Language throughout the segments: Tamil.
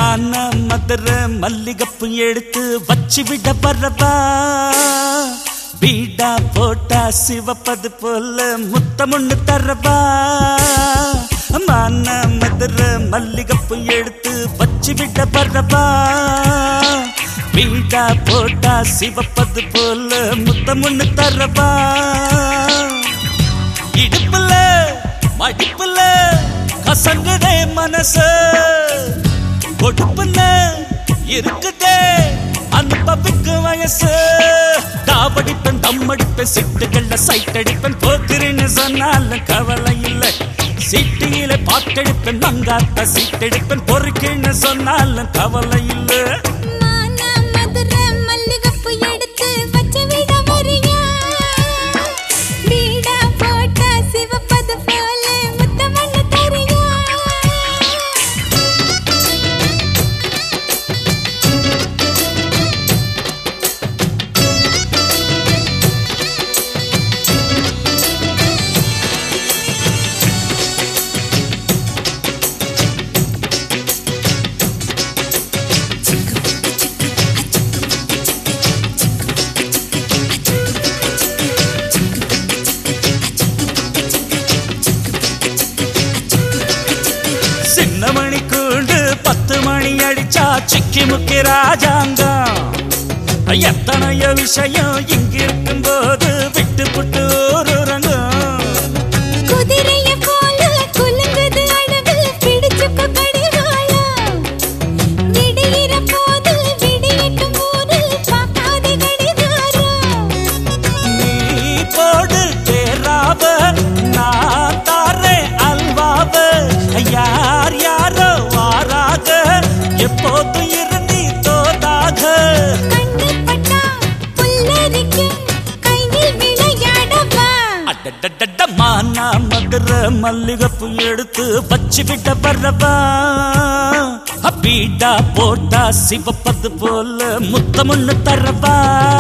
மான மதுர மல்லிகப்பு எடுத்து வச்சு விட வரவா பீடா போட்டா சிவப்பது போல முத்தமுன்னு தரவா மான மதுர மல்லிகப்பு எடுத்து வச்சு விட வரவா பீடா போட்டா சிவப்பது போல முத்தமுன்னு தரவா இடுப்புல மடிப்புல கசங்குதே மனசு கொடுப்புல இருக்குதே அனுபவிக்கு வயசு காவடிப்பேன் தம்மடிப்பேன் சிட்டுகள்ல சைட் அடிப்பேன் போக்குறேன்னு சொன்னாலும் கவலை இல்லை சீட்டியில பாட்டெடுப்பேன் மங்காத்த சீட்டெடுப்பேன் பொறுக்குன்னு சொன்னாலும் கவலை இல்லை மானா மதுர மல்லிகப்பு எடுத்து வச்சு விட வரியா வீடா போட்டா சிவப்பது போல முத்தமண்ணு தரியா சின்ன மணி கூண்டு பத்து மணி அடிச்சா சிக்கி முக்கி ராஜாங்கம் எத்தனையோ விஷயம் இங்கிருக்கும் போது விட்டு புட்டு ஒரு ரங்கம் குதிரைய போல குலுங்குது அழகு பிடிச்சுக்க கடிவாளம் விடியிற போது விடியட்டும் போது பார்க்காதே கடிகாரம் நீ போடு தேராவ நான் தாரே அல்வாவ யார் யாரோ வாராக எப்போதும் இருந்தி தோதாக கண்ணு பட்டா புல்லரிக்கும் கையில் விளையாடவா அடடடட மானா மதுர மல்லிகப்பு எடுத்து வச்சு விட வரவா பீடா போட்டா சிவப்பது போல முத்தமுன்னு தரவா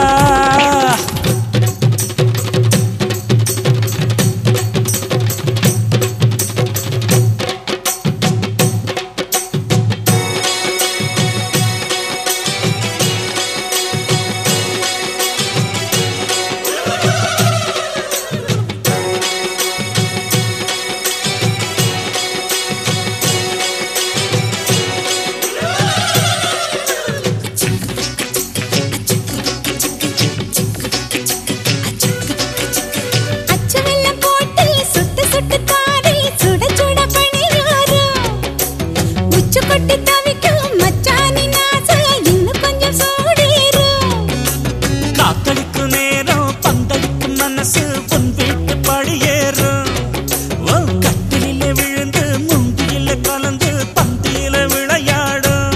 அச்சு வெல்லம் போட்டு சுட்டு சுட்டு தாரி சுட சுட பணியாரம் உச்சு கொட்டி தவிக்கும் மச்சானி நாச இன்னும் கொஞ்சம் சூடேறும் காத்தடிக்கும் நேரம் பந்தடிக்கும் மனசு உன் வீட்டு படியேறும் உன் கட்டிலே விழுந்து முந்தியில கலந்து பந்தியில விளையாடும்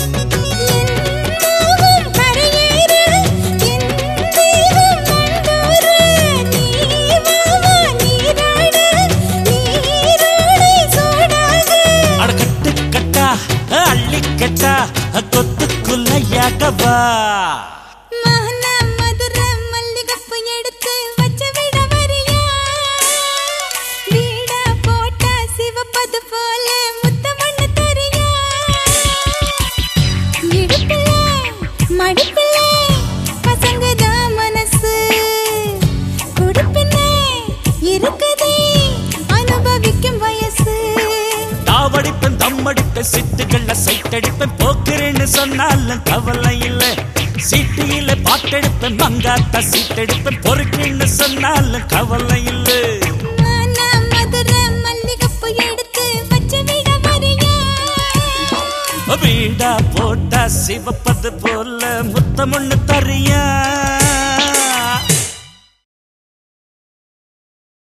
என்னாவும் கரையேறு என் தெய்வம் நண்டோரு நீ வாவா நீராடு நீரோடை சூடாகு அட கட்டு கட்டா அள்ளி கட்டா கொத்துக்குள்ளையாகவா மகனா மதுர மல்லிகப்பு எடுத்து வச்சு விட வரியா வீடா போட்டா சிவப்பது போல முத்தமண்ணு தரியா இடுப்புல மடிப்புல பசங்கதா மனசு கொடுப்பின இருக்குதே அனுபவிக்கும் வயசு தாவடிப்பேன் தம்மடிப்பேன் சிட்டுகள்ல சைட்டடிப்பேன் போக்குறேன்னு சொன்னாலும் கவலை இல்ல சீட்டியில பாட்டெடுப்பேன் மங்காத்த சீட்டெடுப்பேன் பொறுக்குன்னு சொன்னாலும் கவலை இல்ல மானா மதுர மல்லிகப்பு எடுத்து வச்சு விட வரியா வீடா போட்டா சிவப்பது போல முத்தமுன்னு தரியா